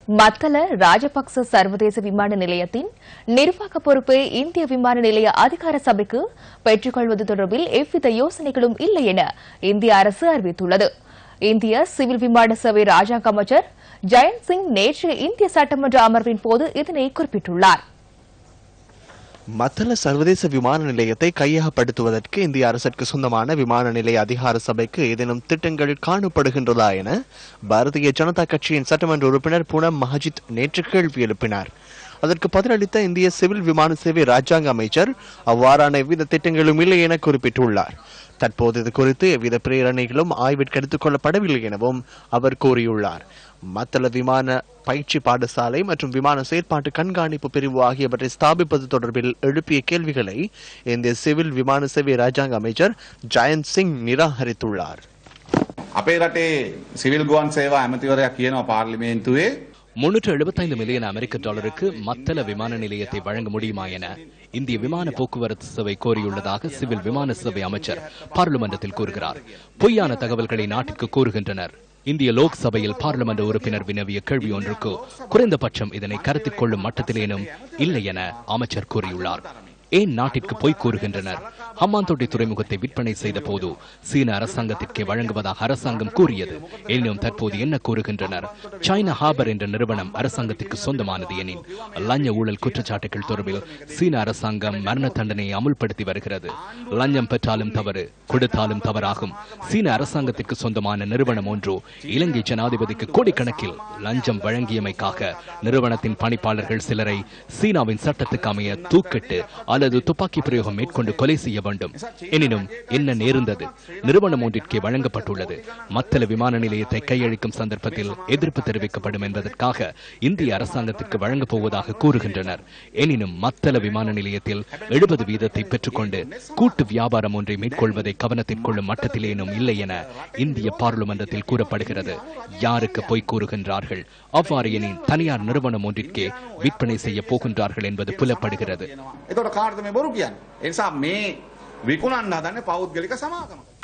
மத்தள ராஜபக்ச சர்வதேச விமான நிலையத்தின் நிர்வாக பொறுப்பை இந்திய விமான நிலைய அதிகார சபைக்கு பெற்றுக்கொள்வது தொடர்பில் எவ்வித யோசனைகளும் இல்லை என இந்திய அரசு அறிவித்துள்ளது இந்திய சிவில் விமான சேவை ராஜாங்க அமைச்சர் ஜெயந்த் சிங் நேற்று இந்திய சட்டமன்ற அமர்வின் போது இதனை குறிப்பிட்டுள்ளார் மத்தள சர்வதேச விமான நிலையத்தை கையகப்படுத்துவதற்கு இந்திய அரசிற்கு சொந்தமான விமான நிலைய அதிகார சபைக்கு ஏதேனும் திட்டங்கள் காணப்படுகின்றதா என பாரதிய ஜனதா கட்சியின் சட்டமன்ற உறுப்பினர் பூனம் மஹஜித் நேற்று கேள்வி எழுப்பினார் அதற்கு பதிலளித்த இந்திய சிவில் விமான சேவை ராஜாங்க அமைச்சர் அவ்வாறான எவ்வித திட்டங்களும் இல்லை என குறிப்பிட்டுள்ளார் தற்போது இது குறித்து எவ்வித பிரேரணைகளும் ஆய்விற்கு எடுத்துக் கொள்ளப்படவில்லை எனவும் அவர் கூறியுள்ளார் மத்தள விமான பயிற்சி பாடசாலை மற்றும் விமான செயற்பாட்டு கண்காணிப்பு பிரிவு ஆகியவற்றை ஸ்தாபிப்பது தொடர்பில் எழுப்பிய கேள்விகளை இந்திய சிவில் விமான சேவை ராஜாங்க அமைச்சர் ஜயந்த் சிங் நிராகரித்துள்ளார் අපේ රටේ සිවිල් ගුවන් සේවා ඇමතිවරයක් කියනවා පාර්ලිමේන්තුවේ முன்னூற்று எழுபத்தைந்து மில்லியன் அமெரிக்க டாலருக்கு மத்தள விமான நிலையத்தை வழங்க முடியுமா என இந்திய விமான போக்குவரத்து சேவை கோரியுள்ளதாக சிவில் விமான சேவை அமைச்சர் பார்லிமெண்டத்தில் கூறுகிறார் பொய்யான தகவல்களை நாட்டிற்கு கூறுகின்றனர் இந்திய லோக் சபையில் பார்லிமெண்ட் உறுப்பினர் வினவிய கேள்வி ஒன்றுக்கு குறைந்தபட்சம் இதனை கருத்தில் கொள்ளும் மட்டத்திலேனும் இல்லை என அமைச்சர் கூறியுள்ளார் ஏன் நாட்டிற்கு பொய் கூறுகின்றனர் ஹம்மாந்தோட்டை துறைமுகத்தை விற்பனை செய்த போது சீன அரசாங்கத்திற்கே வழங்குவதாக அரசாங்கம் கூறியது எனினும் தற்போது என்ன கூறுகின்றனர் சைனா ஹாபர் என்ற நிறுவனம் அரசாங்கத்திற்கு சொந்தமானது எனின் லஞ்ச ஊழல் குற்றச்சாட்டுகள் தொடர்பில் சீன அரசாங்கம் மரண தண்டனையை அமுல்படுத்தி வருகிறது லஞ்சம் பெற்றாலும் தவறு கொடுத்தாலும் தவறாகும் சீன அரசாங்கத்திற்கு சொந்தமான நிறுவனம் ஒன்று இலங்கை ஜனாதிபதிக்கு கோடிக்கணக்கில் லஞ்சம் வழங்கியமைக்காக நிறுவனத்தின் பணிப்பாளர்கள் சிலரை சீனாவின் சட்டத்துக்கு அமைய தூக்கிட்டு அல்லது துப்பாக்கி பிரயோகம் மேற்கொண்டு கொலை செய்ய வேண்டும் எனினும் என்ன நேர்ந்தது நிறுவனம் ஒன்றிற்கே வழங்கப்பட்டுள்ளது மத்தள விமான நிலையத்தை கையளிக்கும் சந்தர்ப்பத்தில் எதிர்ப்பு தெரிவிக்கப்படும் என்பதற்காக இந்திய அரசாங்கத்திற்கு வழங்கப் போவதாக கூறுகின்றனர் எனினும் மத்தள விமான நிலையத்தில் எழுபது வீதத்தை பெற்றுக்கொண்டு கூட்டு வியாபாரம் ஒன்றை மேற்கொள்வதை கவனத்தில் கொள்ளும் மட்டத்திலேனும் இல்லை என இந்திய பார்லிமெண்டத்தில் கூறப்படுகிறது யாருக்கு பொய் கூறுகின்றார்கள் அவ்வாறு எனின் தனியார் நிறுவனம் ஒன்றிற்கே விற்பனை செய்ய போகின்றார்கள் என்பது புலப்படுகிறது එතොට කාර්ද මේ බොරු කියන්න එනිසා මේ විකුණන්න හදන්න පෞද්ගලික සමාගම